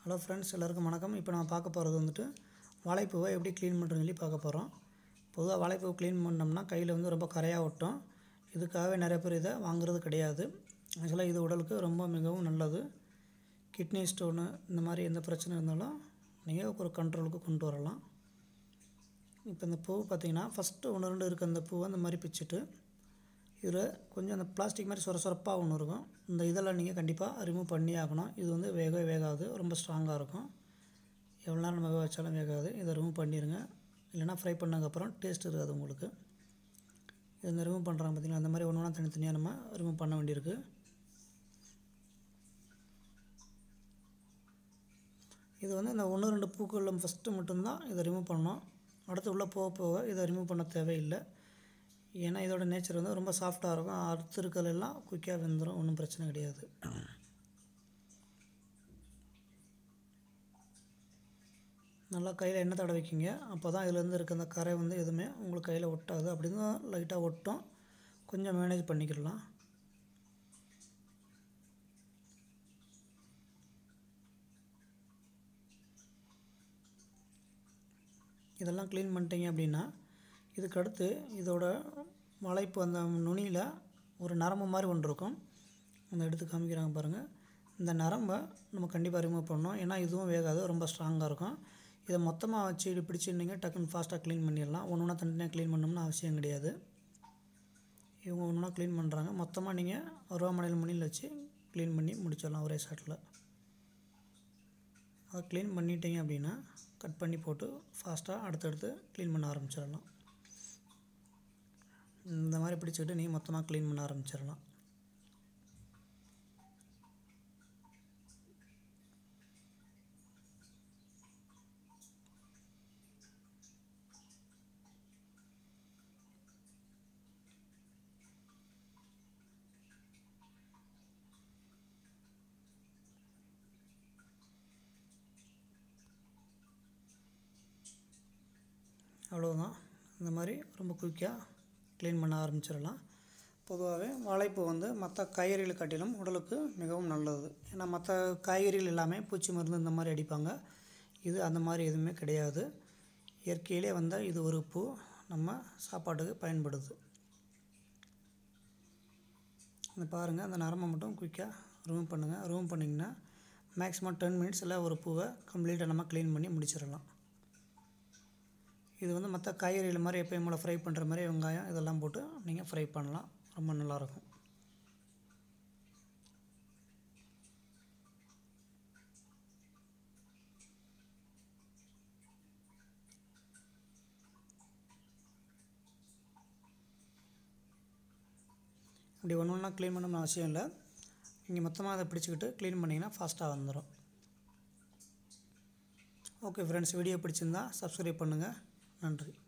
hello friends எல்லாருக்கும் வணக்கம் இப்போ நான் பார்க்க போகிறது வந்துட்டு வாழைப்பூவை எப்படி க்ளீன் பண்ணுறதுன்னு சொல்லி பார்க்க போகிறோம் பொதுவாக வாழைப்பூவை க்ளீன் பண்ணோம்னா கையில் வந்து ரொம்ப கரையாக ஒட்டும் இதுக்காகவே நிறைய பேர் இதை வாங்குறது கிடையாது ஆக்சுவலாக இது உடலுக்கு ரொம்ப மிகவும் நல்லது கிட்னி ஸ்டோனு இந்த மாதிரி எந்த பிரச்சனை இருந்தாலும் நீங்கள் ஒரு கண்ட்ரோலுக்கு கொண்டு வரலாம் இப்போ இந்த பூ பார்த்தீங்கன்னா ஃபஸ்ட்டு ஒன்று ரெண்டு இருக்க அந்த பூவை அந்த மாதிரி பிச்சுட்டு இதில் கொஞ்சம் அந்த பிளாஸ்டிக் மாதிரி சொர சொரப்பாக ஒன்று இருக்கும் இந்த இதெல்லாம் நீங்கள் கண்டிப்பாக ரிமூவ் பண்ணி ஆகணும் இது வந்து வேகவே வேகாது ரொம்ப ஸ்ட்ராங்காக இருக்கும் எவ்வளோ நேரம் நம்ம வேக வச்சாலும் வேகாது இதை ரிமூவ் பண்ணிடுங்க இல்லைனா ஃப்ரை பண்ணதுக்கப்புறம் டேஸ்ட் இருக்காது உங்களுக்கு இது இந்த ரிமூவ் பண்ணுறாங்க பார்த்தீங்களா அந்த மாதிரி ஒன்று ஒன்றா தனித்தனியாக நம்ம ரிமூவ் பண்ண வேண்டியிருக்கு இது வந்து இந்த ஒன்று ரெண்டு பூக்களில் ஃபஸ்ட்டு மட்டும்தான் இதை ரிமூவ் பண்ணணும் அடுத்து உள்ளே போக போக இதை ரிமூவ் பண்ண தேவையில்லை ஏன்னா இதோட நேச்சர் வந்து ரொம்ப சாஃப்டாக இருக்கும் அடுத்து இருக்கிறதெல்லாம் குயிக்காக வெந்துடும் ஒன்றும் பிரச்சனை கிடையாது நல்லா கையில் எண்ணெய் தடவிக்கிங்க அப்போ தான் இதுலேருந்து இருக்க அந்த கரை வந்து எதுவுமே உங்களுக்கு கையில் ஒட்டாது அப்படின்னு லைட்டாக ஒட்டும் கொஞ்சம் மேனேஜ் பண்ணிக்கிடலாம் இதெல்லாம் க்ளீன் பண்ணிட்டீங்க அப்படின்னா இதுக்கு அடுத்து இதோட வளைப்பு அந்த நுனியில் ஒரு நரம்பு மாதிரி ஒன்று இருக்கும் அந்த எடுத்து காமிக்கிறாங்க பாருங்கள் இந்த நரம்பை நம்ம கண்டிப்பாக ரிமூவ் பண்ணணும் ஏன்னா இதுவும் வேகாது ரொம்ப ஸ்ட்ராங்காக இருக்கும் இதை மொத்தமாக வச்சு இப்படி பிடிச்சிருந்தீங்க டக்குன்னு ஃபாஸ்ட்டாக க்ளீன் பண்ணிடலாம் ஒன்று ஒன்றா தனித்தனியாக க்ளீன் பண்ணணும்னு அவசியம் கிடையாது இவங்க ஒன்று ஒன்றா க்ளீன் பண்ணுறாங்க மொத்தமாக நீங்கள் அருவாமனையில் மணியில் வச்சு க்ளீன் பண்ணி முடிச்சிடலாம் ஒரே ஷாட்டில் அதை க்ளீன் பண்ணிட்டீங்க அப்படின்னா கட் பண்ணி போட்டு ஃபாஸ்ட்டாக அடுத்தடுத்து க்ளீன் பண்ண ஆரம்பிச்சிடலாம் இந்த மாதிரி பிடிச்சிக்கிட்டு நீங்கள் மொத்தமாக க்ளீன் பண்ண ஆரம்பிச்சிடலாம் அவ்வளோதான் இந்த மாதிரி ரொம்ப குயிக்காக க்ளீன் பண்ண ஆரம்பிச்சிடலாம் பொதுவாகவே வாழைப்பூ வந்து மற்ற காய்கறிகளை காட்டிலும் உடலுக்கு மிகவும் நல்லது ஏன்னா மற்ற காய்கறிகள் எல்லாமே பூச்சி மருந்து இந்த மாதிரி அடிப்பாங்க இது அந்த மாதிரி எதுவுமே கிடையாது இயற்கையிலே வந்த இது ஒரு பூ நம்ம சாப்பாட்டுக்கு பயன்படுது இந்த பாருங்கள் அந்த நரம்பை மட்டும் குயிக்காக ரிமூவ் பண்ணுங்கள் ரிமூவ் பண்ணிங்கன்னா மேக்ஸிமம் டென் மினிட்ஸில் ஒரு பூவை கம்ப்ளீட்டாக நம்ம க்ளீன் பண்ணி முடிச்சிடலாம் இது வந்து மற்ற காய்கறிகள் மாதிரி எப்பயும் போல் ஃப்ரை பண்ணுற மாதிரி வெங்காயம் இதெல்லாம் போட்டு நீங்கள் ஃப்ரை பண்ணலாம் ரொம்ப நல்லாயிருக்கும் அப்படி ஒன்று ஒன்றா க்ளீன் பண்ணணும்னு அவசியம் இல்லை நீங்கள் மொத்தமாக அதை பிடிச்சிக்கிட்டு க்ளீன் பண்ணிங்கன்னா ஃபாஸ்ட்டாக வந்துடும் ஓகே ஃப்ரெண்ட்ஸ் வீடியோ பிடிச்சிருந்தா சப்ஸ்கிரைப் பண்ணுங்கள் நன்றி